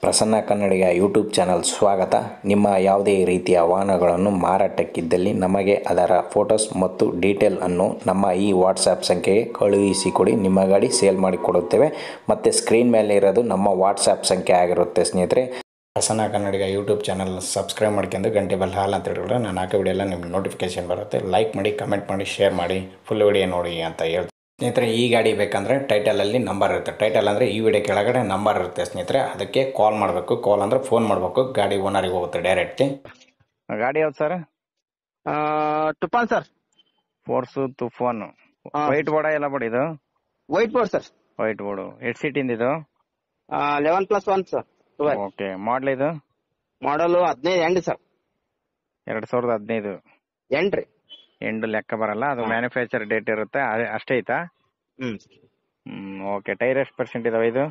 Prasanna Kannadiga YouTube channel ಸ್ವಾಗತ ನಿಮ್ಮ ಯಾವುದೇ ರೀತಿಯ ವಾಹನಗಳನ್ನು ಮಾರಾಟಕ್ಕಿದ್ದಲ್ಲಿ ನಮಗೆ ಅದರ ಫೋಟೋಸ್ ಮತ್ತು ಡೀಟೇಲ್ ಅನ್ನು ನಮ್ಮ ಈ ವಾಟ್ಸಾಪ್ ಸಂಖ್ಯೆಗೆ ಕಳುಹಿಸಿಕೊಡಿ ನಿಮ್ಮ ಗಾಡಿ ಸೇಲ್ ಮಾಡಿ ಕೊಡುತ್ತೇವೆ ಮತ್ತು ಸ್ಕ್ರೀನ್ ಮೇಲೆ ಇರೋದು ನಮ್ಮ ವಾಟ್ಸಾಪ್ ಸಂಖ್ಯೆ ಆಗಿರುತ್ತೆ ಸ್ನೇಹಿತರೆ Prasanna Kannadiga YouTube channel subscribe ಮಾಡ್ಕೊಂಡು ಗಂಟೆ ಬೆಲ್ ಹಾಲ್ ಅಂತ ಹೇಳಿದ್ರೆ ನಾನು ಹಾಕೋ ವಿಡಿಯೋ ಎಲ್ಲ ನಿಮ್ಗೆ ನೋಟಿಫಿಕೇಶನ್ ಬರುತ್ತೆ ಲೈಕ್ ಮಾಡಿ ಕಮೆಂಟ್ ಮಾಡಿ ಶೇರ್ ಮಾಡಿ ಫುಲ್ ವಿಡಿಯೋ ನೋಡಿ ಅಂತ ಹೇಳ್ತೀನಿ ಸ್ನೇಹಿತರೆ ಈ ಗಾಡಿ ಬೇಕಂದರೆ ಟೈಟಲಲ್ಲಿ ನಂಬರ್ ಇರುತ್ತೆ ಟೈಟಲ್ ಅಂದರೆ ಈ ವಿಡಿಯೋ ಕೆಳಗಡೆ ನಂಬರ್ ಇರುತ್ತೆ ಸ್ನೇಹಿತರೆ ಅದಕ್ಕೆ ಕಾಲ್ ಮಾಡಬೇಕು ಕಾಲ್ ಅಂದರೆ ಫೋನ್ ಮಾಡಬೇಕು ಗಾಡಿ ಓನರಿಗೆ ಹೋಗುತ್ತೆ ಡೈರೆಕ್ಟ್ಲಿ ಗಾಡಿ ಯಾವ್ದು sir Toofan sir Force Toofan ಹಾ. ವೈಟ್ ಬೋರ್ಡ ಎಲ್ಲ ಬೋರ್ಡ್ ಇದು white board sir white board ಎಷ್ಟು ಸೀಟಿಂದ ಇದು eleven plus one sir twelve okay model ಇದು ಮಾಡಲು ಹದಿನೈದು ಎಂಟು ಸರ್ ಎರಡ್ ಸಾವಿರದ ಹದಿನೈದು ಎಂಟು ರೀ ಎಂಡ್ ಲೆಕ್ಕ ಬರಲ್ಲ ಅದು ಮ್ಯಾನುಫ್ಯಾಕ್ಚರ್ ಡೇಟ್ ಇರುತ್ತೆ ಅದೇ- ಅಷ್ಟೇ ಐತಾ ಹ್ಮ್ ಹ್ಮ್ ಓಕೆ ಟೈರ್ ಎಷ್ಟು ಪರ್ಸೆಂಟ್ ಇದಾವೆ ಇದು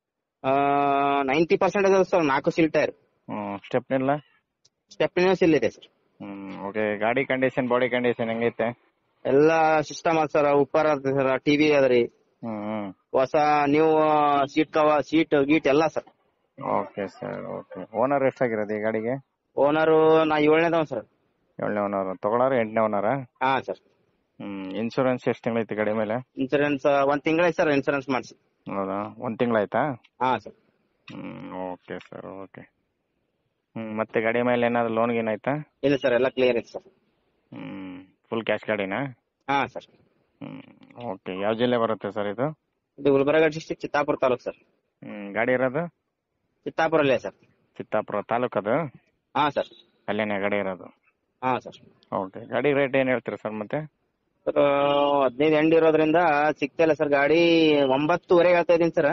ನೈಂಟಿ ಪರ್ಸೆಂಟ್ ಇದೆ ಸರ್ ನಾಲ್ಕು ಸೀಲ್ ಟೈರ್ ಹ್ಮ್ ಸ್ಟೆಪ್ನಿಲ್ಲ ಸ್ಟೆಪ್ನಿನ ಸೀಲ್ ಇದೆ ಸರ್ ಹ್ಮ್ ಓಕೆ ಗಾಡಿ ಕಂಡೀಷನ್ ಬಾಡಿ ಕಂಡೀಷನ್ ಹೆಂಗೈತೆ ಎಲ್ಲ ಸಿಸ್ಟಮ್ ಅದ ಸರ್ ಉಪ್ಪರ್ ಅದ ಸರ್ ಟಿವಿ ಅದ ರೀ ಹ್ಮ್ ಹ್ಮ್ ಹೊಸ ನ್ಯೂ ಸೀಟ್ ಕವ ಸೀಟ್ ಗೀಟ್ ಎಲ್ಲ sir okay sir okay owner ಎಷ್ಟಾಗಿರೋದು ಈ ಗಾಡಿಗೆ ಓನರು ನಾ ಏಳನೇದವ ಸರ್ ಏಳನೇ ಓನರ್ ತಗೊಳಾರ ಎಂಟನೇ ಓನರಾ ಹಾ ಸರ್ ಹ್ಮ್ ಇನ್ಶೂರೆನ್ಸ್ ಎಷ್ಟು ತಿಂಗಳೈತಿ ಗಾಡಿ ಮೇಲೆ ಇನ್ಸೂರೆನ್ಸ್ ಒಂದ್ ತಿಂಗಳೈತೆ ಸರ್ ಇನ್ಸೂರೆನ್ಸ್ ಮಾಡಿಸಿ ಹೌದಾ ಒಂದ್ ತಿಂಗಳಾಯ್ತಾ ಹಾ sir hmm okay sir okay hmm ಮತ್ತೆ ಗಾಡಿ ಮೇಲೆ ಏನಾದ್ರು ಲೋನ್ ಗೀನ್ ಆಯ್ತಾ ಇಲ್ಲ ಸರ್ ಎಲ್ಲ ಕ್ಲಿಯರ್ ಐತೆ ಸರ್ ಹ್ಮ್ ಫುಲ್ ಕ್ಯಾಶ್ ಗಾಡಿನಾ ಹಾ ಸರ್ ಹ್ಮ್ ಓಕೆ ಯಾವ ಜಿಲ್ಲೆ ಬರುತ್ತೆ ಸರ್ ಇದು ಇದು Gulbarga district Chittapur taluk sir hmm ಗಾಡಿ ಇರೋದು ಚಿತ್ತಾಪುರಲ್ಲೇ ಸರ್ ಚಿತ್ತಾಪುರ ತಾಲೂಕದು ಹಾ ಸರ್ ಅಲ್ಲೇನೆ ಗಾಡಿ ಇರೋದು ಹಾ ಸರ್ ಓಕೆ ಗಾಡಿ ರೇಟ್ ಏನ್ ಹೇಳ್ತೀರಾ ಸರ್ ಮತ್ತೆ ಸರ್ ಹದಿನೈದು ಎಂಡ್ ಇರೋದ್ರಿಂದ ಸಿಗ್ತಾ ಇಲ್ಲ ಸರ್ ಗಾಡಿ ಒಂಬತ್ತುವರೆಗೆ ಹೇಳ್ತಾ ಇದೀನಿ ಸರ್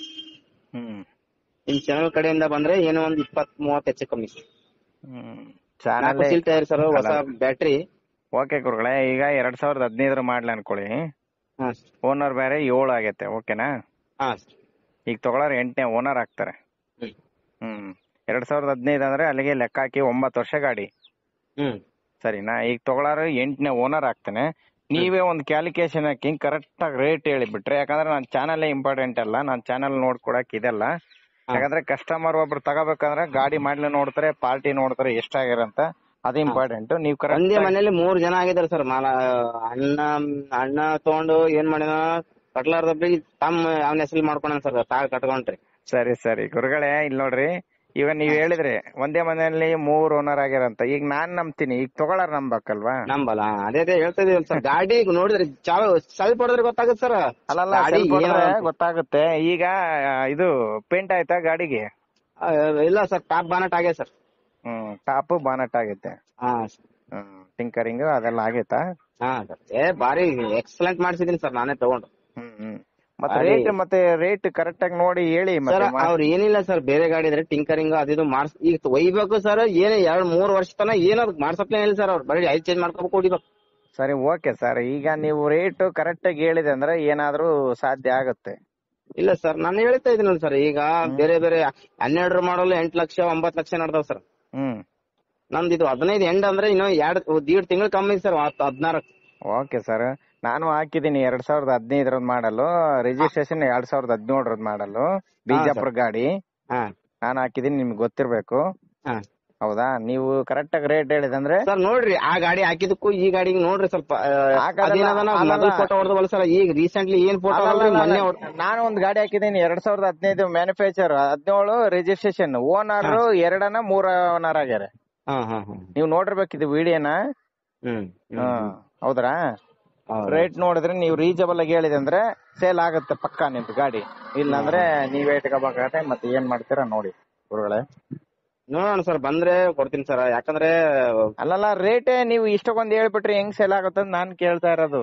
ಹ್ಮ್ ನಿಮ್ ಚಾನಲ್ ಕಡೆಯಿಂದ ಬಂದ್ರೆ ಏನೋ ಒಂದ್ ಇಪ್ಪತ್ ಮೂವತ್ತು ಹೆಚ್ಚು ಕಮ್ಮಿ ಸರ್ ಹ್ಮ್ ನಾಲ್ಕು ಚಾನಲ್ ಸೀಲ್ ಟೈರ್ ಸರ್ ಹೊಸ ಅಲ್ಲ. ಬ್ಯಾಟ್ರಿ ಓಕೆ ಗುರುಗಳೇ ಈಗ ಎರಡ್ ಸಾವಿರದ ಹದಿನೈದರ ಮಾಡ್ಲಿ ಅನ್ಕೊಳ್ಳಿ ಹಾ ಸರ್ ಓನರ್ ಬೇರೆ ಏಳು ಆಗೈತೆ ಓಕೆನಾ ಹಾ ಸರ್ ಈಗ ತಗೊಳ್ಳೋರು ಎಂಟನೇ ಓನರ್ ಆಗ್ತಾರೆ ಹ್ಮ್ ಹ್ಮ್ ಎರಡ್ ಸಾವಿರದ ಹದಿನೈದು ಅಂದ್ರೆ ಅಲ್ಲಿಗೆ ಲೆಕ್ಕ ಹಾಕಿ ಒಂಬತ್ತು ವರ್ಷ ಗಾಡಿ ಹ್ಮ್ ಸರಿನಾ ಈಗ ತಗೊಳ್ಳೋರು ಎಂಟನೇ ಓನರ್ ಆಗ್ತಾನೆ ನೀವೇ ಒಂದು ಕ್ಯಾಲ್ಕುಲೇಷನ್ ಹಾಕಿ ಕರೆಕ್ಟ್ ಆಗಿ ರೇಟ್ ಹೇಳಿಬಿಟ್ರೆ ಯಾಕಂದ್ರೆ ನನ್ನ ಚಾನಲ್ ಇಂಪಾರ್ಟೆಂಟ್ ಅಲ್ಲ ನನ್ನ ಚಾನಲ್ ನೋಡ್ಕೊಡಕ್ ಇದೆಲ್ಲ ಯಾಕಂದ್ರೆ ಕಸ್ಟಮರ್ ಒಬ್ರು ತಗೋಬೇಕಂದ್ರೆ ಗಾಡಿ ಮಾಡ್ಲಿ ನೋಡ್ತಾರೆ ಪಾರ್ಟಿ ನೋಡ್ತಾರೆ ಎಷ್ಟಾಗಿರಂತ ಅದು ಇಂಪಾರ್ಟೆಂಟ್ ನೀವು ಒಂದೇ ಕರೆಕ್ಟ್ ಮನೇಲಿ ಮೂರ್ ಜನ ಆಗಿದ್ದಾರೆ ಸರ್ ಮಾಲ ಅಣ್ಣ ಅಣ್ಣ ತಗೊಂಡು ಏನ್ ಮಾಡಿದ ಕಟ್ಲಾರ್ದೊಬ್ರಿಗೆ ತಮ್ಮ ಅವನ ಹೆಸರು ಮಾಡ್ಕೊಂಡ ಸರ್ ತಾಳ್ ಕಟ್ಕೊಂಡ್ರಿ ಸರಿ ಸರಿ ಗುರುಗಳೇ ಇಲ್ಲಿ ನೋಡ್ರಿ ಈಗ ನೀವ್ ಹೇಳಿದ್ರಿ ಒಂದೇ ಮನೆಯಲ್ಲಿ ಮೂರ್ ಓನರ್ ಆಗ್ಯಾರಂತ ಈಗ ನಾನ್ ನಂಬ್ತೀನಿ ಈಗ ತಗೊಳ್ಳಾರ ನಂಬಕಲ್ವಾ ನಂಬಲ್ಲ ಅದೇ ಅದೇ ಹೇಳ್ತಾ ಇದೀವಿ ಸರ್ ಗಾಡಿ ನೋಡಿದ್ರೆ ಚಾವ ಸ್ವಲ್ಪ ಹೊಡೆದ್ರೆ ಗೊತ್ತಾಗುತ್ತೆ ಸರ್ ಅಲ್ಲಲ್ಲ ಗಾಡಿ ಸ್ವಲ್ಪ ಹೊಡ್ದ್ರೆ ಏನು- ಗೊತ್ತಾಗುತ್ತೆ ಈಗ ಆ, ಇದು ಪೇಂಟ್ ಆಯ್ತಾ ಗಾಡಿಗೆ ಆ, ಇಲ್ಲ ಸರ್ ಟಾಪ್ ಬಾನಟ್ ಆಗಿದೆ ಸರ್ ಹ್ಮ್ ಟಾಪ್ ಬಾನಟ್ ಆಗೈತೆ ಹಾ ಹ್ಮ್ ಟಿಂಕರಿಂಗ್ ಅದೆಲ್ಲ ಆಗೈತಾ ಹಾ ಸರ್ ಏ ಬಾರಿ ಎಕ್ಸಲೆಂಟ್ ಮಾಡ್ಸಿದೀನಿ ಸರ್ ನಾನೇ ತಗೊಂಡು ಹ್ಮ್ ಹ್ಮ್ ಮತ್ತೆ ಗಾಡಿ- ರೇಟ್ ಮತ್ತೆ ರೇಟ್ ಕರೆಕ್ಟ್ ಆಗಿ ನೋಡಿ ಹೇಳಿ ಸರ್ ಮತ್ತೆ ಮಾ- ಅವ್ರು ಏನಿಲ್ಲ ಸರ್ ಬೇರೆ ಗಾಡಿ ಇದ್ರೆ ಟಿಂಕರಿಂಗ್ ಅದಿದು ಮಾಡ್ಸ್ ಈಗ ಒಯ್ಬೇಕು ಸರ್ ಏನೇ ಎರಡ್ ಮೂರ್ ವರ್ಷ ತನ ಏನಾದ್ರು ಮಾಡ್ಸಪ್ಲೇ ಇಲ್ಲ ಸರ್ ಅವ್ರು ಬರೀ ಐದ್ ಚೇಂಜ್ ಮಾಡ್ಕೋಬೇಕು ಹೊಡಿಬೇಕು ಸರಿ ಓಕೆ ಸರ್ ಈಗ ನೀವು ರೇಟ್ ಕರೆಕ್ಟ್ ಆಗಿ ಹೇಳಿದೆ ಅಂದ್ರೆ ಏನಾದ್ರೂ ಸಾಧ್ಯ ಆಗುತ್ತೆ ಇಲ್ಲ ಸರ್ ನಾನು ಹೇಳ್ತಾ ಇದೀನಲ್ಲ ಸರ್ ಈಗ ಬೇರೆ ಬೇರೆ ಹನ್ನೆರಡರ ಮಾಡಲು ಎಂಟ್ ಲಕ್ಷ ಒಂಬತ್ ಲಕ್ಷ ನಡ್ದಾವ್ ಸರ್ ಹ್ಮ್ ನಮ್ದು ಇದು ಹದಿನೈದು ಎಂಡ್ ಅಂದ್ರೆ ಇನ್ನು ಎರಡ್ ದೀಡ್ ತಿಂಗಳು ಕಮ್ಮಿ ಸರ್ ಹದಿನಾರು ಓಕೆ ಸರ್ ನಾನು ಹಾಕಿದ್ದೀನಿ ಎರಡ್ ಸಾವಿರದ ಹದಿನೈದರದ್ ಮಾಡಲು ರಿಜಿಸ್ಟ್ರೇಷನ್ ಎರಡ್ ಸಾವಿರದ ಹದಿನೇಳರದ್ ಮಾಡಲು ಬಿಜಾಪುರ ಗಾಡಿ ಹಾ ನಾನು ಹಾಕಿದ್ದೀನಿ ನಿಮ್ಗೆ ಗೊತ್ತಿರ್ಬೇಕು ಹಾ ಹೌದಾ ನೀವು ಕರೆಕ್ಟ್ ಆಗಿ ರೇಟ್ ಹೇಳಿದಂದ್ರೆ ಸರ್ ನೋಡ್ರಿ ಆ ಗಾಡಿ ಹಾಕಿದಕ್ಕೂ ಈ ಗಾಡಿಗೆ ನೋಡ್ರಿ ಸ್ವಲ್ಪ ಹಾಕೋದಲ್ಲ, ಅಲ್ಲಲ್ಲ. ಮೊದಲು ಫೋಟೋ ಹೊಡೆದವಲ್ಲ ಸರ್ ಈಗ ರೀಸೆಂಟ್ಲಿ ಏನ್ ಫೋಟೋ ಅಲ್ಲಲ್ಲ, ಮೊನ್ನೆ ಅಲ್ಲ, ನಾನು ಒಂದು ಗಾಡಿ ಹಾಕಿದ್ದೀನಿ ಎರಡ್ ಸಾವಿರದ ಹದಿನೈದು ಮ್ಯಾನುಫ್ಯಾಕ್ಚರ್ ಹದಿನೇಳು ರಿಜಿಸ್ಟ್ರೇಷನ್ ಓನರ್ ಎರಡನ ಮೂರ ಓನರ್ ಆಗ್ಯಾರ ಹಾ ಹಾ ಹಾ ನೀವು ನೋಡಿರ್ಬೇಕು ಇದು ವಿಡಿಯೋನ ಹ್ಮ್ ಹೌದ್ರಾ ಹೌದು. ರೇಟ್ ನೋಡಿದ್ರೆ ನೀವು ರೀಸನಬಲ್ ಆಗಿ ಹೇಳಿದೆ ಅಂದ್ರೆ ಸೇಲ್ ಆಗುತ್ತೆ ಪಕ್ಕಾ ನಿಮ್ದು ಗಾಡಿ ಇಲ್ಲಾಂದ್ರೆ ನೀವೇ ಇಟ್ಕೋಬೇಕಾಗತ್ತೆ ಮತ್ತೆ ಏನ್ ಮಾಡ್ತೀರಾ ನೋಡಿ ಗುರುಗಳೇ ನೋಡೋಣ ಸರ್ ಬಂದ್ರೆ ಕೊಡ್ತೀನಿ ಸರ್ ಯಾಕಂದ್ರೆ ಅಲ್ಲಲ್ಲ ರೇಟೇ ನೀವು ಇಷ್ಟಕ್ಕೊಂದು ಹೇಳ್ಬಿಟ್ರೆ ಹೆಂಗ್ ಸೇಲ್ ಆಗುತ್ತೆ ಅಂತ ನಾನ್ ಕೇಳ್ತಾ ಇರೋದು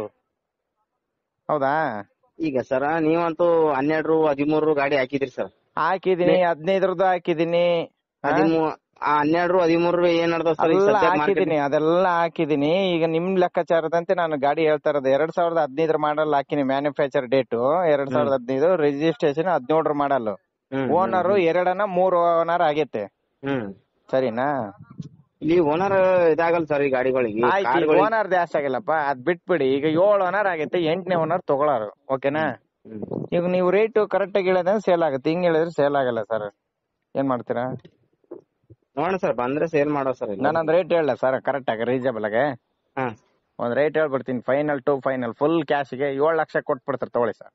ಹೌದಾ ಈಗ ಸರ್ ನೀವಂತೂ ಹನ್ನೆರಡು ಹದಿಮೂರು ಗಾಡಿ ಹಾಕಿದ್ರಿ ಸರ್ ಹಾಕಿದೀನಿ ಹದಿನೈದರದ್ದು ಹಾಕಿದೀನಿ ಆ? ಹದಿಮೂ ಆ ಹನ್ನೆರಡು ಹದಿಮೂರು ಏನ್ ನಡ್ದಾವ್ ಸರ್ ಈಗ ಎಲ್ಲ ಸದ್ಯ ಹಾಕಿದೀನಿ ಅದೆಲ್ಲ ಹಾಕಿದೀನಿ ಈಗ ನಿಮ್ ಲೆಕ್ಕಾಚಾರದಂತೆ ನಾನು ಗಾಡಿ ಹೇಳ್ತಾ ಇರೋದು ಎರಡ್ ಸಾವಿರದ ಹದಿನೈದರ ಮಾಡಲ್ ಹಾಕಿನಿ ಮ್ಯಾನುಫ್ಯಾಕ್ಚರ್ ಡೇಟ್ ಎರಡ್ ಸಾವಿರದ ಹದಿನೈದು ರಿಜಿಸ್ಟ್ರೇಷನ್ ಹದಿನೇಳರ ಮಾಡಲ್ ಓನರ್ ಎರಡನ ಮೂರ್ ಓನರ್ ಆಗೈತೆ ಹ್ಮ್ ಸರಿನಾ ಇಲ್ಲಿ ಓನರ್ ಇದಾಗಲ್ಲ ಸರ್ ಈ ಗಾಡಿಗಳಿಗೆ ಆಯ್ತು ಕಾರ್ಗಳಿಗೆ- ಓನರ್ ಜಾಸ್ತಿ ಆಗಿಲ್ಲಪ್ಪ ಅದ್ ಬಿಟ್ಬಿಡಿ ಈಗ ಏಳು ಓನರ್ ಆಗೈತೆ ಎಂಟನೇ ಓನರ್ ತಗೊಳಾರು ಓಕೆನಾ ಹ್ಮ್. ಈಗ ನೀವು ರೇಟ್ ಕರೆಕ್ಟ್ ಆಗಿ ಹೇಳಿದ್ರೆ ಸೇಲ್ ಆಗುತ್ತೆ ಹಿಂಗ್ ಹೇಳಿದ್ರೆ ಸೇಲ್ ಆಗಲ್ಲ ಸರ್ ಏನ್ ಮಾಡ್ತೀರಾ ನೋಡೋಣ ಸರ್ ಬಂದ್ರೆ ಸೇಲ್ ಮಾಡೋ ಸರ್ ಇಲ್ಲ ನಾನೊಂದ್ ರೇಟ್ ಹೇಳ ಸರ್ ಕರೆಕ್ಟ್ ಆಗಿ ರೀಸನಬಲ್ ಆಗಿ ಹಾ ಒಂದ್ ರೇಟ್ ಹೇಳ್ಬಿಡ್ತೀನಿ ಫೈನಲ್ ಟು ಫೈನಲ್ ಫುಲ್ ಕ್ಯಾಶ್ಗೆ ಏಳು ಲಕ್ಷ ಕೊಟ್ಬಿಡ್ತಾರೆ ತಗೊಳ್ಳಿ ಸರ್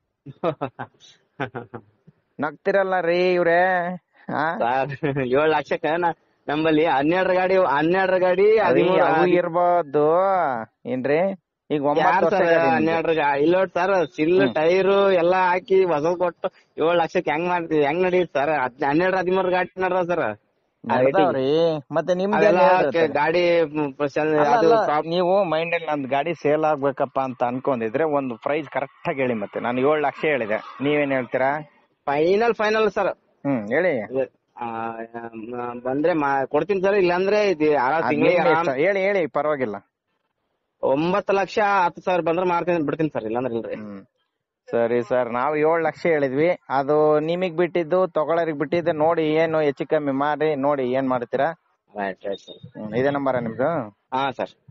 ನಗ್ತಿರಲ್ಲ ರೀ ಇವ್ರೆ ಹಾ ಸರ್ ಏಳ್ ಲಕ್ಷಕ್ಕ ನಾ- ನಮ್ಮಲ್ಲಿ ಹನ್ನೆರಡರ ಗಾಡಿ ಹನ್ನೆರಡರ ಗಾಡಿ ಹದಿಮೂರು ಅವು ಇರ್ಬೋದು ಏನ್ರಿ ಈಗ ಒಂಬತ್ತು ಯಾರ್ ವರ್ಷ ಸರ್ ಗಾಡಿ ನಿಮ್ದು. ಹನ್ನೆರಡರ ಗಾಡಿ ಇಲ್ಲ ಸರ್ ಸಿಲ್ ಟೈರು ಎಲ್ಲಾ ಹಾಕಿ ಹೊಸ ಕೊಟ್ಟು ಏಳ್ ಲಕ್ಷಕ್ಕೆ ಹೆಂಗ್ ಮಾಡ್ತೀವಿ ಹೆಂಗ್ ನಡೆಯುತ್ತೆ ಸರ್ ಹನ್ನೆರಡು ಹದಿಮೂರು ಗಾಡಿ ನಡ್ದ ಸರ್ ನಡ್ದಾವ್ರಿ ಮತ್ತೆ ನಿಮ್ಗೆ ಅದೆಲ್ಲ ಏನ್ ಹೇಳ್ತಾರೆ? ಕ- ಗಾಡಿ ಮ್, ಪ್ರಶಾಂತ್ ಅಲ್ಲ, ಅದು ಅಲ್ಲ, ಪ್ರಾಪ್- ನೀವು ಮೈಂಡ್ ಅಲ್ಲಿ ನಂದ್ ಗಾಡಿ ಸೇಲ್ ಆಗ್ಬೇಕಪ್ಪ ಅಂತ ಅನ್ಕೊಂಡಿದ್ರೆ ಒಂದು ಪ್ರೈಸ್ ಕರೆಕ್ಟ್ ಆಗಿ ಹೇಳಿ ಮತ್ತೆ ನಾನು ಏಳು ಲಕ್ಷ ಹೇಳಿದೆ ನೀವೇನ್ ಹೇಳ್ತೀರಾ ಫೈನಲ್ ಫೈನಲ್ ಸರ್ ಹ್ಮ್ ಹೇಳಿ ಆ, ಮ- ಬಂದ್ರೆ ಮಾ- ಕೊಡ್ತೀನಿ ಸರ್ ಇಲ್ಲಾಂದ್ರೆ ಇದು ಆರಾಮ್ ಅದ್ ತಿಂಗಳಿಗೆ ನಿಮ್ ಆರಾಮ್ ಇಷ್ಟ. ಹೇಳಿ ಹೇಳಿ ಪರವಾಗಿಲ್ಲ ಒಂಬತ್ತು ಲಕ್ಷ ಹತ್ತು ಸಾವಿರ ಬಂದ್ರೆ ಮಾಡ್ತೀನಿ ಬಿಡ್ತೀನಿ ಸರ್ ಇಲ್ಲಾಂದ್ರೆ ಇಲ್ರಿ ಹ್ಮ್ ಸರಿ ಸರ್ ನಾವು ಏಳು ಲಕ್ಷ ಹೇಳಿದ್ವಿ ಅದು ನಿಮಗ್ ಬಿಟ್ಟಿದ್ದು ತಗೊಳ್ಳೋರಿಗೆ ಬಿಟ್ಟಿದ್ದು ನೋಡಿ ಏನು ಹೆಚ್ಚು ಕಮ್ಮಿ ಮಾಡಿ ನೋಡಿ ಏನ್ ಮಾಡ್ತೀರಾ ರೈಟ್ ರೈಟ್ ಸರ್ ಹ್ಮ್, ಇದೇ ನಂಬರ ನಿಮ್ದು ಹಾ ಸರ್